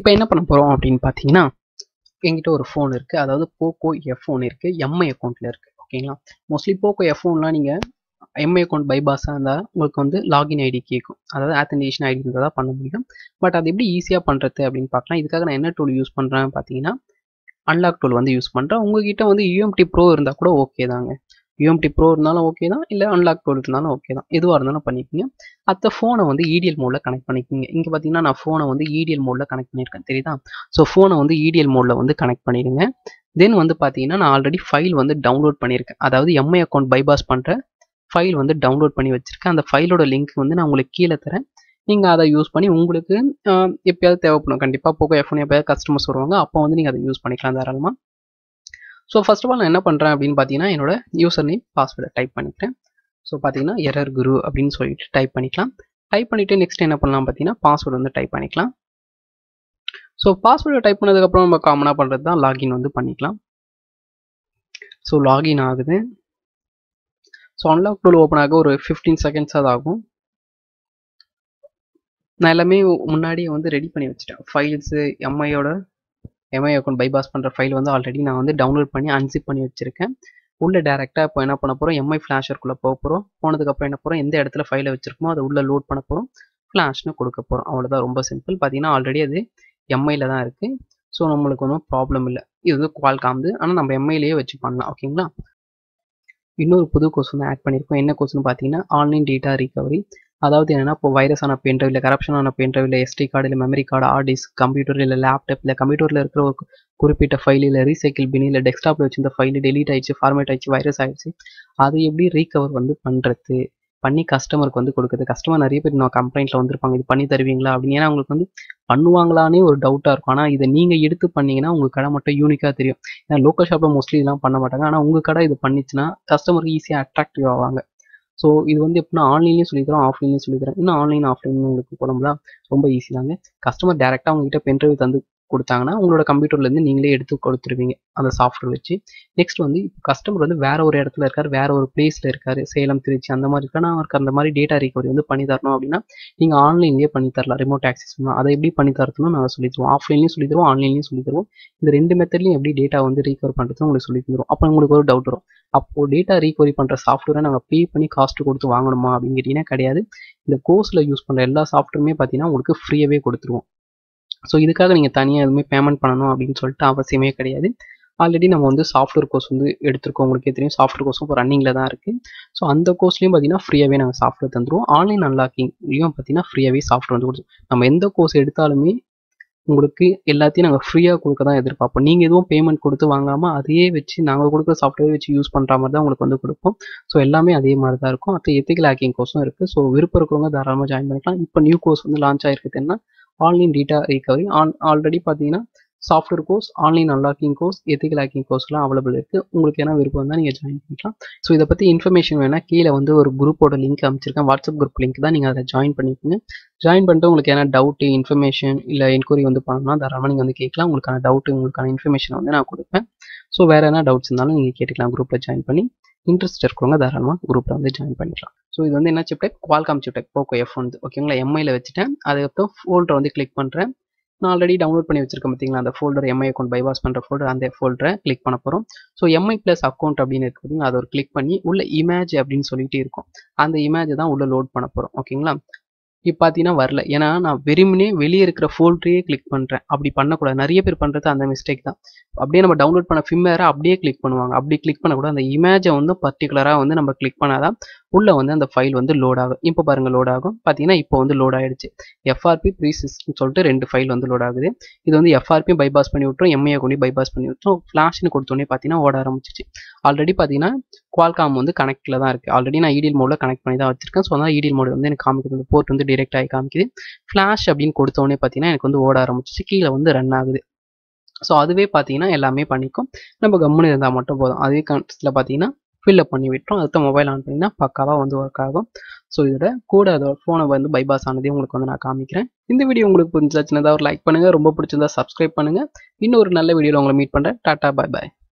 இப்போ என்ன பண்ண போகிறோம் அப்படின்னு பார்த்தீங்கன்னா என்கிட்ட ஒரு ஃபோன் இருக்குது அதாவது போக்கோ எஃப் ஃபோன் இருக்குது எம்ஐ அக்கௌண்ட்டில் இருக்குது ஓகேங்களா மோஸ்ட்லி போக்கோ எஃப் ஃபோன்லாம் நீங்கள் எம்ஐ அக்கௌண்ட் பைபாஸாக இருந்தால் உங்களுக்கு வந்து லாகின் ஐடி கேட்கும் அதாவது ஆத்தன்டேஷன் ஐடி இருந்தால் தான் பண்ண முடியும் பட் அது எப்படி ஈஸியாக பண்ணுறது அப்படின்னு பார்க்கலாம் இதுக்காக நான் என்ன டூல் யூஸ் பண்ணுறேன் பார்த்தீங்கன்னா அன்லாக் டூல் வந்து யூஸ் பண்ணுறேன் உங்ககிட்ட வந்து யூஎம்டி ப்ரோ இருந்தால் கூட ஓகே தாங்க யூஎம்டி ப்ரோ இருந்தாலும் ஓகே தான் இல்லை அன்லாக் டூல் இருந்தாலும் ஓகே தான் எதுவாக இருந்தாலும் பண்ணிக்கோங்க அத்த ஃபோனை வந்து இடிஎல் மோடில் கனெக்ட் பண்ணிக்கோங்க இங்கே பார்த்தீங்கன்னா நான் ஃபோனை வந்து இடிஎல் மோடில் கனெக்ட் பண்ணியிருக்கேன் தெரியுதா ஸோ ஃபோனை வந்து இடிஎல் மோடில் வந்து கனெக்ட் பண்ணிடுங்க தென் வந்து பார்த்தீங்கன்னா நான் ஆல்ரெடி ஃபைல் வந்து டவுன்லோட் பண்ணியிருக்கேன் அதாவது எம்ஐ அக்கௌண்ட் பைபாஸ் பண்ணுற ஃபைல் வந்து டவுன்லோட் பண்ணி வச்சுருக்கேன் அந்த ஃபைலோட லிங்க் வந்து நான் உங்களுக்கு கீழே தரேன் நீங்கள் அதை யூஸ் பண்ணி உங்களுக்கு எப்பயாவது தேவைப்படும் கண்டிப்பாக போக எஃப்ஒன் எப்பயாவது கஸ்டமர்ஸ் வருவாங்க அப்போ வந்து நீங்கள் அதை யூஸ் பண்ணிக்கலாம் தாராளமாக ஸோ ஃபர்ஸ்ட் ஆஃப் ஆல் நான் என்ன பண்ணுறேன் அப்படின்னு பார்த்தீங்கன்னா என்னோட யூசர் நேம் பாஸ்வேர்டை டைப் பண்ணிக்கிறேன் ஸோ பார்த்தீங்கன்னா எரர் குரு அப்படின்னு சொல்லிட்டு டைப் பண்ணிக்கலாம் டைப் பண்ணிவிட்டு நெக்ஸ்ட் என்ன பண்ணலாம் பார்த்தீங்கன்னா பாஸ்வேர்டு வந்து டைப் பண்ணிக்கலாம் ஸோ பாஸ்வேர்டை டைப் பண்ணதுக்கப்புறம் நம்ம காமனாக பண்ணுறது தான் லாகின் வந்து பண்ணிக்கலாம் ஸோ லாகின் ஆகுது ஸோ அன்லாக் டூல் ஓப்பன் ஆக ஒரு ஃபிஃப்டீன் செகண்ட்ஸ் அது ஆகும் நான் எல்லாமே முன்னாடியே வந்து ரெடி பண்ணி வச்சுட்டேன் ஃபைல்ஸு எம்ஐயோட எம்ஐ அக்கௌண்ட் பைபாஸ் பண்ணுற ஃபைல் வந்து ஆல்ரெடி நான் வந்து டவுன்லோட் பண்ணி அன்சிப் பண்ணி வச்சுருக்கேன் உள்ள டேரெக்டாக இப்போ என்ன பண்ண போகிறோம் எம்ஐ ஃப்ளாஷருக்குள்ளே போக போகிறோம் போனதுக்கப்புறம் என்ன போகிறோம் எந்த இடத்துல ஃபைலை வச்சிருக்கோமோ அதை உள்ளே லோட் பண்ண போகிறோம் ஃப்ளாஷ்னு கொடுக்க போகிறோம் அவ்வளோதான் ரொம்ப சிம்பிள் பார்த்தீங்கன்னா ஆல்ரெடி அது எம்ஐயில் தான் இருக்குது ஸோ நம்மளுக்கு ஒன்றும் ப்ராப்ளம் இல்லை இது வந்து குவால் காம்பு ஆனால் நம்ம எம்ஐலேயே வச்சு பண்ணலாம் ஓகேங்களா இன்னொரு புது கோர்ஸ் வந்து ஆட் பண்ணியிருக்கோம் என்ன கோர்ஸ்னு பார்த்தீங்கன்னா ஆன்லைன் டேட்டா ரிகவரி அதாவது என்னென்னா இப்போ வைரஸான பென்ட்ரைவ் இல்லை கரப்ஷனான பென்ட்ரைவ் இல்லை எஸ்டி கார்டு இல்லை memory card hard disk computer இல்லை லேப்டாப் இல்லை கம்ப்யூட்டரில் இருக்கிற ஒரு குறிப்பிட்ட ஃபைல் இல்லை ரீசைக்கிள் பின் இல்லை டெஸ்க்டாப்பில் வச்சிருந்த ஃபைல் டெலீட் ஆயிடுச்சு ஃபார்மேட் ஆயிடுச்சு வைரஸ் ஆயிடுச்சு அதை எப்படி ரீகவர் வந்து பண்ணுறது பண்ணி கஸ்டமருக்கு வந்து கொடுக்குறது கஸ்டமர் நிறைய பேர் நான் கம்ப்ளைண்ட்டில் வந்திருப்பாங்க இது பண்ணி தருவீங்களா அப்படின்னு ஏன்னா உங்களுக்கு வந்து பண்ணுவாங்களானே ஒரு டவுட்டாக இருக்கும் ஆனால் இதை நீங்கள் எடுத்து பண்ணீங்கன்னா உங்கள் கடை மட்டும் யூனிக்காக தெரியும் ஏன்னா லோக்கல் ஷாப்பில் மோஸ்ட்லி இதெல்லாம் பண்ண மாட்டாங்க ஆனால் உங்கள் கடை இது பண்ணிச்சுன்னா கஸ்டமருக்கு ஈஸியாக அட்ராக்டிவ் ஆவாங்க ஸோ இது வந்து எப்படின்னா ஆன்லைன்லேயும் சொல்லித்தரோம் ஆஃப்லைன்லேயும் சொல்லித்தரோம் இன்னும் ஆன்லைன் ஆஃப்லைன் உங்களுக்கு போனோம்னா ரொம்ப ஈஸி தாங்க கஸ்டமர் டேரெக்டாக உங்ககிட்ட பென்ட்ரைவ் தந்து கொடுத்தாங்கன்னா உங்களோட கம்ப்யூட்டர்லேருந்து நீங்களே எடுத்து கொடுத்துருவீங்க அந்த சாஃப்ட்வேர் வச்சு நெக்ஸ்ட் வந்து கஸ்டமர் வந்து வேற ஒரு இடத்துல இருக்கார் வேற ஒரு பிளேஸில் இருக்காரு சேலம் திருச்சி அந்த மாதிரி இருக்கா நான் அவருக்கு அந்த மாதிரி டேட்டா ரிகவரி வந்து பண்ணி தரணும் அப்படின்னா நீங்கள் ஆன்லைன்லேயே பண்ணி தரலாம் ரிமோட் ஆக்சஸ் அதை எப்படி பண்ணி தரதுன்னு நாங்கள் சொல்லி தருவோம் ஆஃப்லைன்லையும் சொல்லி தருவோம் ஆன்லைன்லையும் சொல்லி தருவோம் இந்த ரெண்டு மெத்தட்லையும் எப்படி டேட்டா வந்து ரீகவர் பண்ணுறது உங்களுக்கு சொல்லி தருவோம் அப்போ உங்களுக்கு ஒரு டவுட் வரும் அப்போது டேட்டா ரீகவரி பண்ணுற சாஃப்ட்வேரை நாங்கள் பே பண்ணி காஸ்ட் கொடுத்து வாங்கணுமா அப்படின்னு கேட்டிங்கன்னா கிடையாது இந்த கோர்ஸில் யூஸ் பண்ணுற எல்லா சாஃப்ட்வேருமே பார்த்தீங்கன்னா உங்களுக்கு ஃப்ரீயாகவே கொடுத்துருவோம் ஸோ இதுக்காக நீங்கள் தனியாக எதுவுமே பேமெண்ட் பண்ணணும் அப்படின்னு சொல்லிட்டு அவசியமே கிடையாது ஆல்ரெடி நம்ம வந்து சாஃப்ட்வேர் கோர்ஸ் வந்து எடுத்திருக்கோம் உங்களுக்கே தெரியும் சாஃப்ட்வேர் கோர்ஸும் இப்போ ரன்னிங்கில் தான் இருக்குது ஸோ அந்த கோர்ஸ்லையும் பார்த்தீங்கன்னா ஃப்ரீயாகவே நாங்கள் சாஃப்ட்வேர் தந்துடுவோம் ஆன்லைன் அன்லாக்கிங்லையும் பார்த்தீங்கன்னா ஃப்ரீயாகவே சாஃப்ட்வேர் வந்து கொடுத்து நம்ம எந்த கோர்ஸ் எடுத்தாலுமே உங்களுக்கு எல்லாத்தையும் நாங்கள் ஃப்ரீயாக கொடுக்க தான் எதிர்பார்ப்போம் நீங்கள் எதுவும் பேமெண்ட் கொடுத்து வாங்காமல் அதையே வச்சு நாங்கள் கொடுக்குற சாஃப்ட்வேர் வச்சு யூஸ் பண்ணுற மாதிரி தான் உங்களுக்கு வந்து கொடுப்போம் ஸோ எல்லாமே அதே மாதிரி தான் இருக்கும் அடுத்து எத்திக்கல் ஹேக்கிங் கோர்ஸும் இருக்குது ஸோ விருப்பம் இருக்கிறவங்க தாராளமாக ஜாயின் பண்ணிக்கலாம் இப்போ நியூ கோர்ஸ் வந்து லான்ச் ஆகிருக்குது என்ன ஆன்லைன் டேட்டா ரிகவரி ஆன் ஆல்ரெடி பார்த்தீங்கன்னா software course online unlocking course ethical hacking கோர்ஸ்லாம் அவைலபிள் இருக்குது உங்களுக்கு என்ன விருப்பம் இருந்தால் நீங்கள் ஜாயின் பண்ணிக்கலாம் ஸோ இதை பற்றி இன்ஃபர்மேஷன் வேணால் கீழே வந்து ஒரு குரூப்போட லிங்க் அமைச்சிருக்கேன் வாட்ஸ்அப் குரூப் லிங்க் தான் நீங்கள் அதை ஜாயின் பண்ணிக்கோங்க ஜாயின் பண்ணிட்டு உங்களுக்கு என்ன டவுட்டு இன்ஃபர்மேஷன் இல்லை என்கொயரி வந்து பண்ணணும்னா தாராளமாக நீங்கள் வந்து கேட்கலாம் உங்களுக்கான டவுட்டு உங்களுக்கான இன்ஃபர்மேஷன் வந்து நான் கொடுப்பேன் ஸோ வேறு என்ன டவுட்ஸ் இருந்தாலும் நீங்கள் கேட்டுக்கலாம் குரூப்பில் ஜாயின் பண்ணி இன்ட்ரெஸ்ட் இருக்கிறவங்க தாராளமாக குரூப்பில் வந்து ஜாயின் பண்ணிக்கலாம் ஸோ இது வந்து என்ன சிப்டெக் குவால்காம் சிப்டெக் போக்கோ எஃப் வந்து ஓகேங்களா எம்ஐயில் வச்சுட்டேன் அதுக்கப்புறம் ஃபோல்டரை வந்து கிளிக் பண்ணுறேன் நான் ஆல்ரெடி டவுன்லோட் பண்ணி வச்சிருக்கேன் பார்த்தீங்களா அந்த ஃபோல்டர் எம்ஐ அக்கௌண்ட் பைபாஸ் பண்ணுற ஃபோல்டர் அந்த ஃபோல்டரை கிளிக் பண்ண போகிறோம் ஸோ எம்ஐ ப்ளஸ் அக்கௌண்ட் அப்படின்னு இருக்கு பார்த்தீங்களா அதை ஒரு கிளிக் பண்ணி உள்ள இமேஜ் அப்படின்னு சொல்லிட்டு இருக்கும் அந்த இமேஜை தான் உள்ள லோட் பண்ண போகிறோம் ஓகேங்களா இப்போ பார்த்தீங்கன்னா வரல ஏன்னா நான் வெறுமனே வெளியே இருக்கிற ஃபோல்டரையே கிளிக் பண்ணுறேன் அப்படி பண்ணக்கூடாது நிறைய பேர் பண்ணுறது அந்த மிஸ்டேக் தான் அப்படியே நம்ம டவுன்லோட் பண்ண ஃபிம்மேரை அப்படியே கிளிக் பண்ணுவாங்க அப்படி கிளிக் பண்ணக்கூடாது அந்த இமேஜை வந்து பர்டிகுலராக வந்து நம்ம கிளிக் பண்ணாதான் உள்ளே வந்து அந்த ஃபைல் வந்து லோட் ஆகும் இப்போ பாருங்கள் லோட் ஆகும் பார்த்தீங்கன்னா இப்போ வந்து லோட் ஆகிடுச்சு எஃப்ஆர்பி ப்ரீ சிஸ்டம் சொல்லிட்டு ரெண்டு ஃபைல் வந்து லோட் ஆகுது இது வந்து எஃப்ஆர்பி பைபாஸ் பண்ணி விட்டுரும் எம்ஏ கொண்டு பைபாஸ் பண்ணி விட்டுரும் ஃப்ளாஷ்னு கொடுத்தோடனே பார்த்தீங்கன்னா ஓட ஆரம்பிச்சிச்சு ஆல்ரெடி பார்த்தீங்கன்னா குவால்காம் வந்து கனெக்டில் தான் இருக்குது ஆல்ரெடி நான் இடிஎல் மோடில் கனெக்ட் பண்ணி தான் வச்சிருக்கேன் ஸோ அதனால் இடிஎல் மோடு வந்து எனக்கு காமிக்குது இந்த போர்ட் வந்து டிரெக்ட் ஆகி காமிக்குது ஃப்ளாஷ் அப்படின்னு கொடுத்தோடனே பார்த்தீங்கன்னா எனக்கு வந்து ஓட ஆரம்பிச்சிச்சு கீழே வந்து ரன் ஆகுது ஸோ அதுவே பார்த்தீங்கன்னா எல்லாமே பண்ணிக்கும் நம்ம கம்முன்னு இருந்தால் மட்டும் போதும் அதே கன்ஸில் பார்த்தீங்கன்னா ஃபில்அப் பண்ணி விட்டுரும் அடுத்த மொபைல் ஆன் பண்ணிங்கன்னா பக்காவாக வந்து ஒர்க் ஆகும் ஸோ இதோட கூட அதோட ஃபோனை வந்து பைபாஸ் ஆனதையும் உங்களுக்கு வந்து நான் காமிக்கிறேன் இந்த வீடியோ உங்களுக்கு பிடிச்சா சின்னதாக ஒரு லைக் பண்ணுங்கள் ரொம்ப பிடிச்சிருந்தா சப்ஸ்கிரைப் பண்ணுங்கள் இன்னொரு நல்ல வீடியோவில் உங்களை மீட் பண்ணுறேன் டாட்டா பாய் பாய்